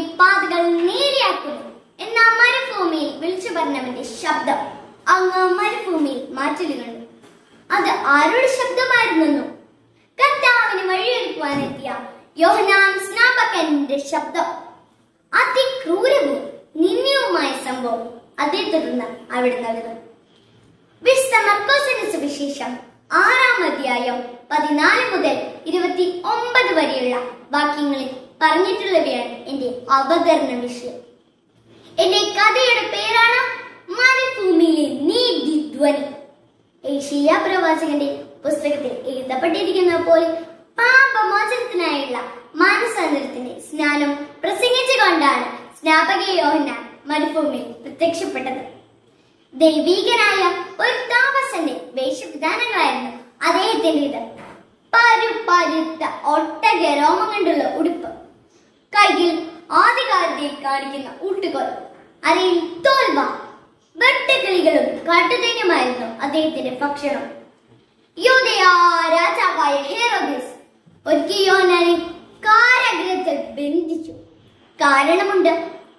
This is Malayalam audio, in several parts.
പാതകൾ നേരെയാക്കുന്നു എന്ന മരുഭൂമിയിൽ വിളിച്ചു പറഞ്ഞവന്റെ ശബ്ദം അങ്ങ് മരുഭൂമിയിൽ മാറ്റൽ കണ്ടു അത് ആരുടെ ശബ്ദമായിരുന്നു കർത്താവിന് വഴിയൊരുക്കുവാനെത്തിയ യോഹനാൻ സ്നാപകന്റെ ശബ്ദം അതിക്രൂരവും നിന്ദ്യവുമായ സംഭവം അതേ തുടർന്ന് അവിടെ നടന്നു വിശുദ്ധ മർക്കോസിന്റെ സുവിശേഷം ആറാം അധ്യായം പതിനാല് മുതൽ ഇരുപത്തി ഒമ്പത് വരെയുള്ള വാക്യങ്ങളിൽ പറഞ്ഞിട്ടുള്ളവയാണ് എന്റെ അവതരണ വിഷയം എന്റെ കഥയുടെ പേരാണ് മരുഭൂമിയിലെ നീതിധ്വനി ഏഷ്യ പ്രവാചകന്റെ പുസ്തകത്തിൽ എഴുതപ്പെട്ടിരിക്കുന്ന പോലെ പാപമോചനത്തിനായുള്ള മാനസാന്തരത്തിന്റെ സ്നാനം പ്രസംഗിച്ചുകൊണ്ടാണ് സ്നാപക യോഹന്നാൻ മരുഭൂമിയിൽ പ്രത്യക്ഷപ്പെട്ടത് ദൈവീകനായ ഒരു താമസന്റെ വേഷവിധാനങ്ങളായിരുന്നു അദ്ദേഹത്തിൻ്റെത് പരുപരുത്ത ഒട്ടക രോമം കൊണ്ടുള്ള ഉടുപ്പ് കയ്യിൽ ആദ്യകാലത്തെ കാണിക്കുന്ന ഊട്ടുകോൽ അരയിൽ തോൽവ വെട്ടുകിളികളും കാട്ടുതേനുമായിരുന്നു അദ്ദേഹത്തിന്റെ ഭക്ഷണം യൂദയ രാജാവായ ഹേറോദിസ് ഒരിക്കൽ യോനാനെ കാരാഗ്രഹത്തിൽ ബന്ധിച്ചു കാരണമുണ്ട്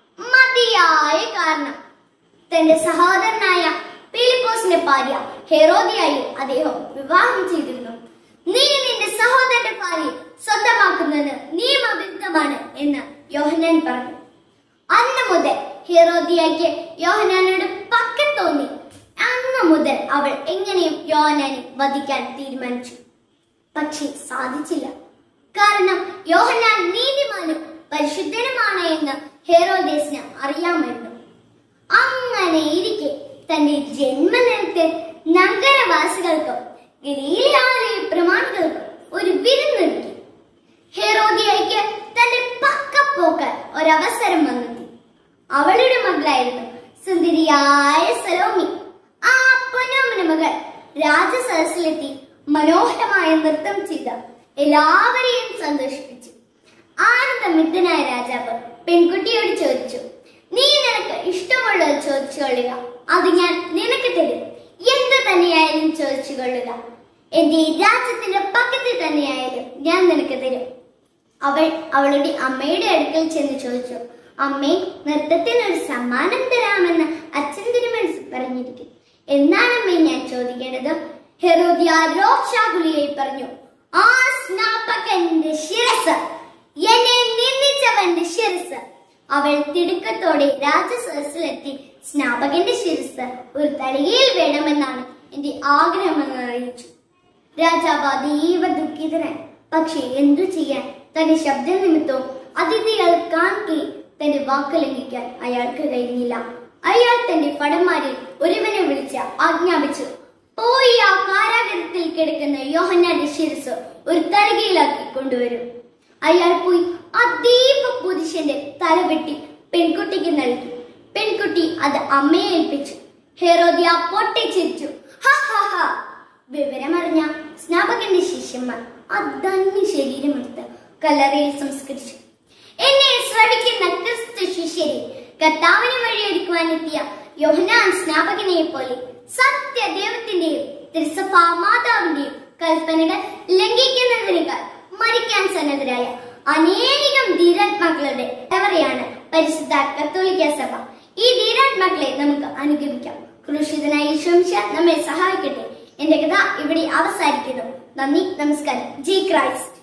മതിയായ കാരണം തന്റെ സഹോദരനായ ഫിലിപ്പോസിന്റെ ഭാര്യ ഹെറോദിയായി അദ്ദേഹം വിവാഹം ചെയ്തിരുന്നു നീ നിന്റെ സഹോദരന്റെ ഭാര്യയെ സ്വന്തമാക്കുന്നത് നിയമവിരുദ്ധമാണ് എന്ന് യോഹനാൻ പറഞ്ഞു അന്ന് മുതൽ ഹെറോദിയയ്ക്ക് യോഹനാനോട് പക്കം തോന്നി അന്ന് മുതൽ അവൾ എങ്ങനെയും യോഹനാനെ വധിക്കാൻ തീരുമാനിച്ചു പക്ഷെ സാധിച്ചില്ല കാരണം യോഹനാൻ നീതിമാനും പരിശുദ്ധനുമാണ് എന്ന് ഹെറോദേസിന് അറിയാമായിരുന്നു അങ്ങനെ ഇരിക്കെ തന്റെ ജന്മദിനത്തിൽ നഗരവാസികൾക്കും ഗലീലയിലെ പ്രമാണികൾക്കും ഒരു വിരുന്നൊരുക്കി ഹെറോദിയയ്ക്ക് തന്റെ പക്കപ്പോക്കാൻ ഒരവസരം വന്നെത്തി അവളുടെ മകളായിരുന്നു സുന്ദരിയായ സലോമി ആ പൊന്നോമന മകൾ രാജസദസ്സിലെത്തി മനോഹരമായ നൃത്തം ചെയ്ത് എല്ലാവരെയും സന്തോഷിപ്പിച്ചു ആനന്ദമിത്തനായ രാജാവ് പെൺകുട്ടിയോട് ചോദിച്ചു നീ നിനക്ക് ഇഷ്ടമുള്ളത് ചോദിച്ചു കൊള്ളുക അത് ഞാൻ നിനക്ക് തരും എന്ത് തന്നെയായാലും ചോദിച്ചു കൊള്ളുക എന്റെ ഈ രാജ്യത്തിന്റെ പക്കത്തിൽ തന്നെയായാലും ഞാൻ നിനക്ക് തരും അവൾ അവളുടെ അമ്മയുടെ അടുക്കൽ ചെന്ന് ചോദിച്ചു അമ്മേ നൃത്തത്തിന് ഒരു സമ്മാനം തരാമെന്ന് അച്ഛൻ തിരുമനസ് പറഞ്ഞിരിക്കും എന്നാണമ്മേ ഞാൻ ചോദിക്കേണ്ടത് ഹെറോദിയ രോക്ഷാകുലിയായി പറഞ്ഞു ആ സ്നാപകന്റെ ശിരസ് എന്നെ നിന്ദിച്ചവന്റെ ശിരസ് അവൾ തിടുക്കത്തോടെ രാജസദസ്സിലെത്തി സ്നാപകന്റെ ശിരസ് ഒരു തളികയിൽ വേണമെന്നാണ് എന്റെ ആഗ്രഹമെന്ന് അറിയിച്ചു രാജാവ് അതീവ ദുഃഖിതനായി പക്ഷേ എന്തു ചെയ്യാൻ തന്റെ ശബ്ദ നിമിത്തവും അതിഥികൾ കാണിക്കെ തന്റെ വാക്ക് ലംഘിക്കാൻ അയാൾക്ക് കഴിഞ്ഞില്ല അയാൾ തന്റെ പടന്മാരിൽ ഒരുവനെ വിളിച്ച് ആജ്ഞാപിച്ചു പോയി ആ കാരാഗ്രഹത്തിൽ കിടക്കുന്ന യോഹന്നാന്റെ ശിരസ് ഒരു തലകയിലാക്കി കൊണ്ടുവരും അയാൾ പോയി അതീവ പുരുഷന്റെ തല വെട്ടി പെൺകുട്ടിക്ക് നൽകി പെൺകുട്ടി അത് അമ്മയെ ഏൽപ്പിച്ചു ഹെറോദിയ പൊട്ടിച്ചിരിച്ചു ഹ ഹ ഹ വിവരമറിഞ്ഞ സ്നാപകന്റെ ശിഷ്യന്മാർ അധന്യ ശരീരമെടുത്ത് കല്ലറയിൽ സംസ്കരിച്ചു എന്നെ ശ്രവിക്കുന്ന ക്രിസ്തു ശിഷ്യരെ കർത്താവിന് വഴിയൊരുക്കുവാനെത്തിയ യോഹനാൻ സ്നാപകനെ പോലെ സത്യദൈവത്തിന്റെയും തിരുസഭാ മാതാവിന്റെയും കൽപ്പനകൾ ലംഘിക്കുന്നതിനേക്കാൾ മരിക്കാൻ സന്നദ്ധരായ അനേകം ധീരാത്മാക്കളുടെ തലവറയാണ് പരിശുദ്ധ കത്തോലിക്ക സഭ ഈ ധീരാത്മാക്കളെ നമുക്ക് അനുഗമിക്കാം ക്രൂശിതനായ ഈശോമിശ നമ്മെ സഹായിക്കട്ടെ എന്റെ കഥ ഇവിടെ അവസാനിക്കുന്നു നന്ദി നമസ്കാരം ജി ക്രൈസ്റ്റ്